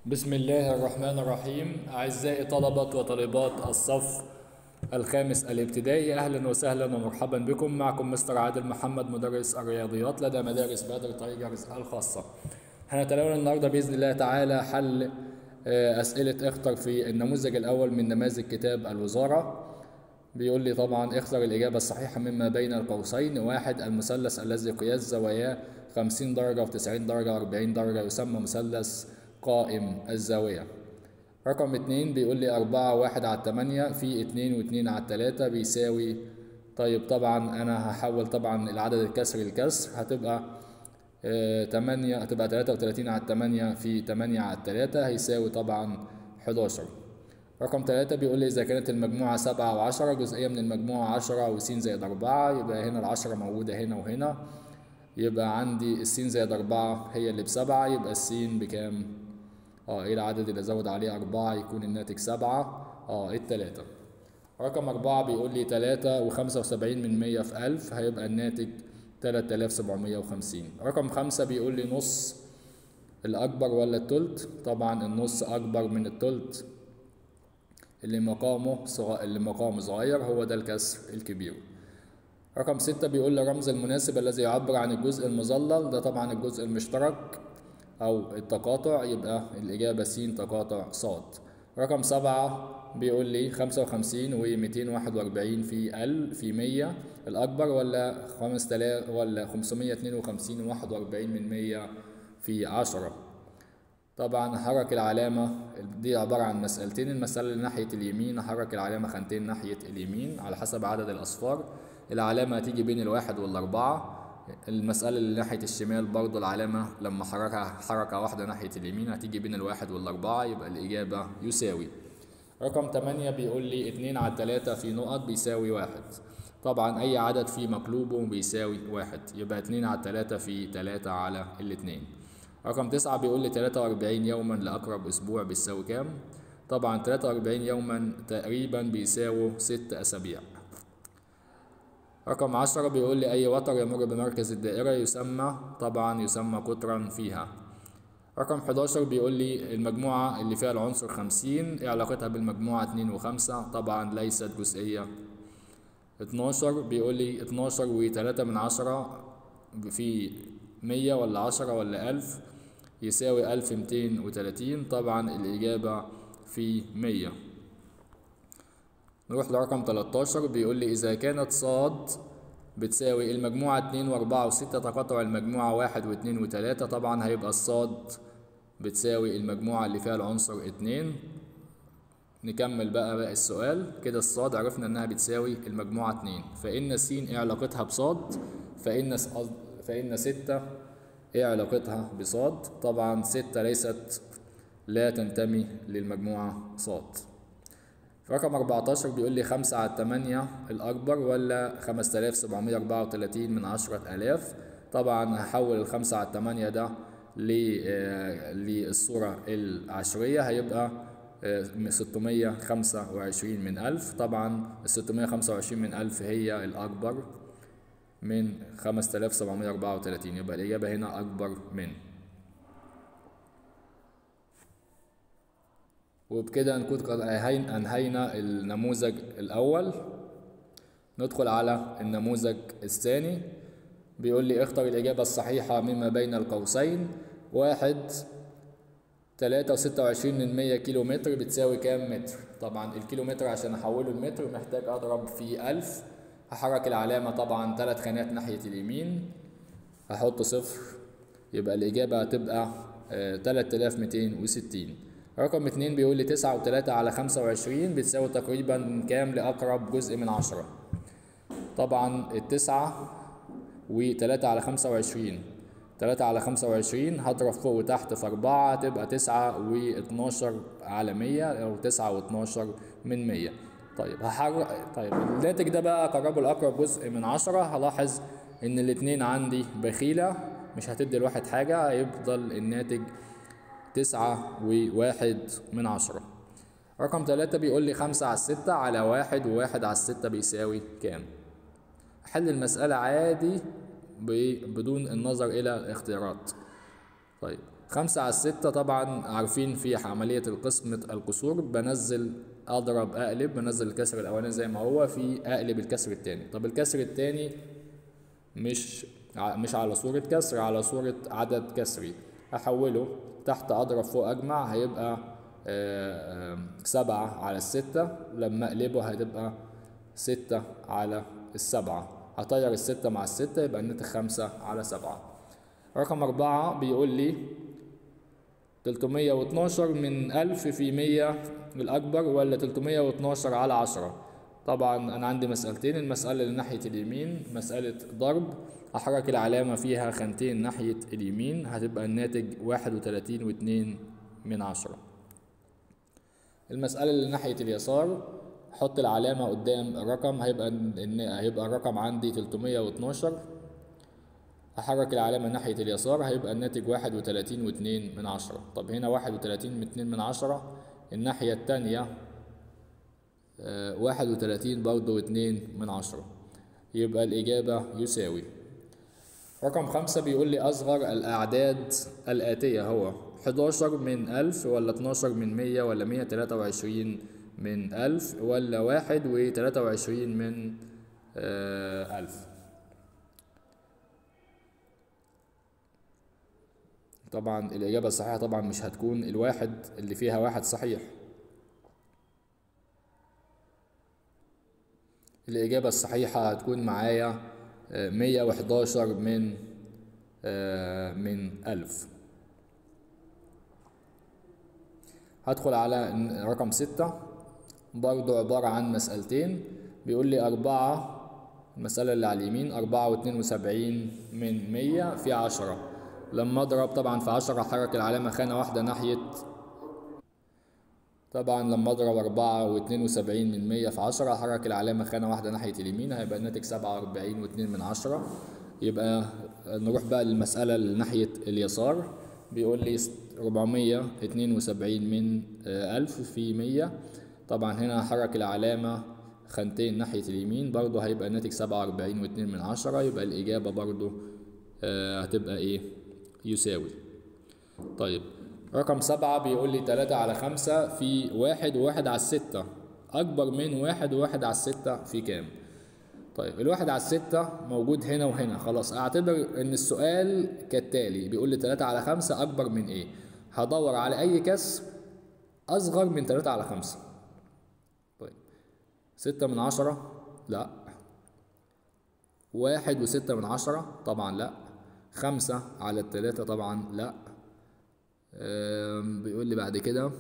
بسم الله الرحمن الرحيم أعزائي طلبة وطالبات الصف الخامس الابتدائي أهلا وسهلا ومرحبا بكم معكم مستر عادل محمد مدرس الرياضيات لدى مدارس بدر تايجرز الخاصة هنتناول النهاردة بإذن الله تعالى حل آه، أسئلة اختر في النموذج الأول من نماذج كتاب الوزارة بيقول لي طبعا اختر الإجابة الصحيحة مما بين القوسين واحد المثلث الذي قياس زواياه 50 درجة و90 درجة و40 درجة يسمى مثلث قائم الزاوية رقم اتنين بيقول لي أربعة واحد على التمانية في اتنين واتنين على التلاتة بيساوي طيب طبعا أنا هحول طبعا العدد الكسر الكسر هتبقى آه، تمانية هتبقى تلاتة وتلاتين على التمانية في تمانية على التلاتة هيساوي طبعا حداشر رقم تلاتة بيقول لي إذا كانت المجموعة سبعة وعشرة جزئية من المجموعة عشرة وس زائد أربعة يبقى هنا العشرة موجودة هنا وهنا يبقى عندي السين زائد أربعة هي اللي بسبعة يبقى السين بكام؟ اه ايه العدد اللي ازود عليه أربعة يكون الناتج سبعة اه التلاتة رقم أربعة بيقول لي تلاتة وخمسة وسبعين من مية في ألف هيبقى الناتج تلات آلاف سبعمية وخمسين رقم خمسة بيقول لي نص الأكبر ولا التلت طبعا النص أكبر من التلت اللي مقامه صغ... اللي مقامه صغير هو ده الكسر الكبير رقم ستة بيقول لي الرمز المناسب الذي يعبر عن الجزء المظلل ده طبعا الجزء المشترك أو التقاطع يبقى الإجابة س تقاطع ص رقم سبعة بيقول لي خمسة وخمسين وميتين واحد وأربعين في ال في مية الأكبر ولا خمس تلاف ولا خمسمية اتنين وخمسين وواحد وأربعين من مية في عشرة طبعا حرك العلامة دي عبارة عن مسألتين المسألة اللي ناحية اليمين حرك العلامة خانتين ناحية اليمين على حسب عدد الأصفار العلامة هتيجي بين الواحد والأربعة المسألة اللي ناحية الشمال برضو العلامة لما حركها حركة واحدة ناحية اليمين هتيجي بين الواحد والأربعة يبقى الإجابة يساوي رقم تمانية بيقول لي اتنين على تلاتة في نقط بيساوي واحد طبعا أي عدد في مقلوبه بيساوي واحد يبقى اتنين على تلاتة في تلاتة على الاتنين رقم تسعة بيقول لي تلاتة وأربعين يوما لأقرب أسبوع بيساوي كام؟ طبعا تلاتة وأربعين يوما تقريبا بيساووا ست أسابيع رقم عشرة بيقول لي أي وتر يمر بمركز الدائرة يسمى طبعا يسمى قطرا فيها رقم 11 بيقول لي المجموعة اللي فيها العنصر خمسين ايه علاقتها بالمجموعة اتنين وخمسة طبعا ليست جزئية 12 بيقول لي 12 وتلاتة من عشرة في مية ولا عشرة ولا ألف يساوي ألف ميتين وتلاتين طبعا الإجابة في مية نروح لرقم 13 بيقول لي إذا كانت صاد بتساوي المجموعة اتنين وأربعة وستة تقاطع المجموعة واحد واتنين وتلاتة طبعا هيبقى الصاد بتساوي المجموعة اللي فيها العنصر اتنين نكمل بقى بقى السؤال كده الصاد عرفنا إنها بتساوي المجموعة اتنين فإن س إيه علاقتها بصاد فإن س... فإن ستة إيه علاقتها بصاد طبعا ستة ليست لا تنتمي للمجموعة صاد رقم 14 بيقول لي خمسة على التمانية الأكبر ولا خمسة آلاف سبعمية أربعة وتلاتين من عشرة آلاف طبعا هحول الخمسة على التمانية ده للصورة العشرية هيبقى ستمية خمسة وعشرين من ألف طبعا الستمية خمسة وعشرين من ألف هي الأكبر من خمسة آلاف سبعمية أربعة وتلاتين يبقى الإجابة هنا أكبر من وبكده نكون قد أنهينا النموذج الأول ندخل على النموذج الثاني بيقول لي اختر الإجابة الصحيحة مما بين القوسين واحد تلاتة وستة وعشرين من مية كيلو متر بتساوي كام متر طبعا الكيلو متر عشان أحوله المتر محتاج أضرب في ألف هحرك العلامة طبعا تلات خانات ناحية اليمين هحط صفر يبقى الإجابة هتبقى تلات آلاف ميتين وستين رقم اتنين بيقول لي تسعة وتلاتة على خمسة وعشرين بتساوي تقريبا كام لأقرب جزء من عشرة طبعا التسعة وتلاتة على خمسة وعشرين تلاتة على خمسة وعشرين هضرب فوق وتحت في أربعة تبقى تسعة واتناشر على مية أو تسعة واتناشر من مية طيب هحرك طيب الناتج ده بقى أقربه لأقرب جزء من عشرة هلاحظ إن الاتنين عندي بخيلة مش هتدي الواحد حاجة هيفضل الناتج تسعة وواحد من عشرة رقم تلاتة بيقول لي خمسة على الستة على واحد وواحد على الستة بيساوي كام أحل المسألة عادي بدون النظر إلى الاختيارات طيب خمسة على الستة طبعا عارفين في عملية القسمة الكسور بنزل أضرب أقلب بنزل الكسر الأولاني زي ما هو في أقلب الكسر التاني طب الكسر التاني مش ع- مش على صورة كسر على صورة عدد كسري أحوله تحت أضرب فوق أجمع هيبقى آه، آه، سبعة على الستة لما أقلبه هتبقى ستة على السبعة هطير الستة مع الستة يبقى الناتج خمسة على سبعة رقم أربعة بيقول لي 312 من 1000 في 100 الأكبر ولا 312 على 10 طبعا أنا عندي مسألتين المسألة اللي ناحية اليمين مسألة ضرب أحرك العلامة فيها خانتين ناحية اليمين هتبقى الناتج 31 واتنين من عشرة المسألة اللي ناحية اليسار حط العلامة قدام الرقم هيبقى إن هيبقى الرقم عندي 312 أحرك العلامة ناحية اليسار هيبقى الناتج واحد وتلاتين واتنين من عشرة طب هنا واحد وتلاتين من اتنين من عشرة الناحية التانية آه، واحد وتلاتين برضه واتنين من عشرة يبقى الإجابة يساوي رقم خمسة بيقول لي أصغر الأعداد الآتية هو 11 من ألف ولا 12 من مية ولا مية تلاتة وعشرين من ألف ولا واحد وتلاتة وعشرين من آه، ألف طبعا الإجابة الصحيحة طبعا مش هتكون الواحد اللي فيها واحد صحيح الإجابة الصحيحة هتكون معايا مية وحداشر من آه، من ألف هدخل على رقم ستة برضو عبارة عن مسألتين بيقول لي أربعة المسألة اللي على اليمين أربعة واتنين وسبعين من مية في عشرة لما أضرب طبعا في عشرة حرك العلامة خانة واحدة ناحية طبعا لما أضرب أربعة واتنين وسبعين من مية في عشرة حرك العلامة خانة واحدة ناحية اليمين هيبقى الناتج سبعة وأربعين واتنين من عشرة يبقى نروح بقى للمسألة اللي ناحية اليسار بيقول لي ربعمية اتنين وسبعين من آه، ألف في مية طبعا هنا هحرك العلامة خانتين ناحية اليمين برضو هيبقى الناتج سبعة وأربعين واتنين من عشرة يبقى الإجابة برضو آه، هتبقى إيه يساوي طيب رقم سبعة بيقول لي تلاتة على خمسة في واحد وواحد على الستة أكبر من واحد وواحد على الستة في كام؟ طيب الواحد على الستة موجود هنا وهنا خلاص اعتبر ان السؤال كالتالي بيقول لي تلاتة على خمسة أكبر من ايه؟ هدور على أي كسر أصغر من تلاتة على خمسة طيب ستة من عشرة لا واحد وستة من عشرة طبعا لا خمسة على التلاتة طبعا لا أم، بيقول لي بعد كده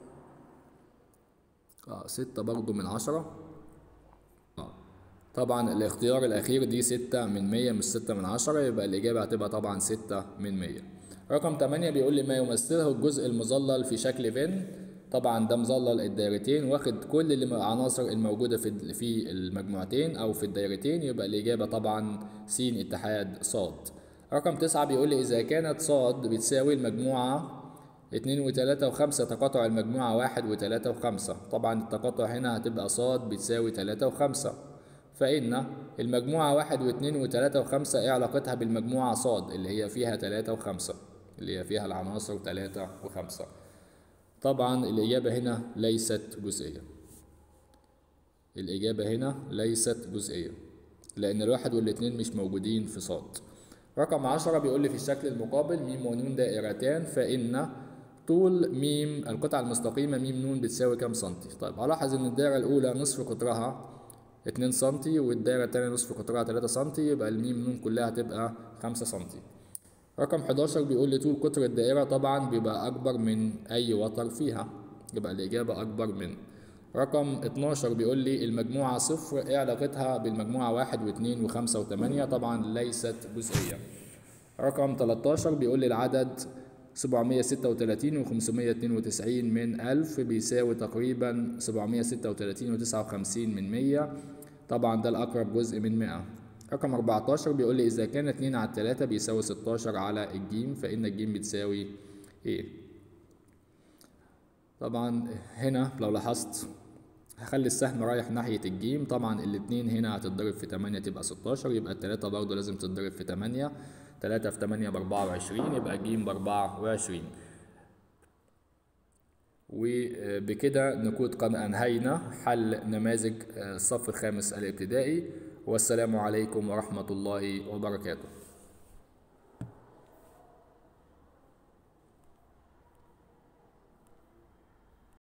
اه ستة برضو من عشرة اه طبعا الاختيار الأخير دي ستة من مية مش ستة من عشرة يبقى الإجابة هتبقى طبعا ستة من مية رقم تمانية بيقول لي ما يمثله الجزء المظلل في شكل فين طبعا ده مظلل الدايرتين واخد كل العناصر الموجودة في في المجموعتين أو في الدايرتين يبقى الإجابة طبعا س اتحاد صاد رقم تسعة بيقول لي إذا كانت صاد بتساوي المجموعة اتنين وتلاتة وخمسة تقاطع المجموعة واحد وتلاتة وخمسة طبعا التقاطع هنا هتبقى صاد بتساوي تلاتة وخمسة فإن المجموعة واحد واتنين وتلاتة وخمسة إيه علاقتها بالمجموعة صاد اللي هي فيها تلاتة وخمسة اللي هي فيها العناصر تلاتة وخمسة طبعا الإجابة هنا ليست جزئية الإجابة هنا ليست جزئية لأن الواحد والاتنين مش موجودين في صاد رقم عشرة بيقول لي في الشكل المقابل ميم ونون دائرتان فإن طول ميم القطعة المستقيمة ميم نون بتساوي كام سنتي طيب هلاحظ إن الدائرة الأولى نصف قطرها اتنين سنتي والدائرة التانية نصف قطرها تلاتة سنتي يبقى الميم نون كلها هتبقى خمسة سنتي رقم 11 بيقول لي طول قطر الدائرة طبعا بيبقى أكبر من أي وتر فيها يبقى الإجابة أكبر من رقم 12 بيقول لي المجموعة صفر إيه علاقتها بالمجموعة واحد واثنين وخمسة وثمانية طبعا ليست جزئية رقم 13 بيقول لي العدد 736 و 592 من 1000 بيساوي تقريبا 736 و 59 من 100 طبعا ده الأقرب جزء من 100 رقم 14 بيقول لي إذا كان 2 على 3 بيساوي 16 على الجيم فإن الجيم بتساوي إيه؟ طبعا هنا لو لاحظت هخلي السهم رايح ناحية الجيم طبعا الاتنين هنا هتتضرب في 8 تبقى 16 يبقى التلاتة برضه لازم تتضرب في 8 3 في 8 ب 24 يبقى ج ب 24 وبكده نكون قد أنهينا حل نماذج الصف الخامس الابتدائي والسلام عليكم ورحمة الله وبركاته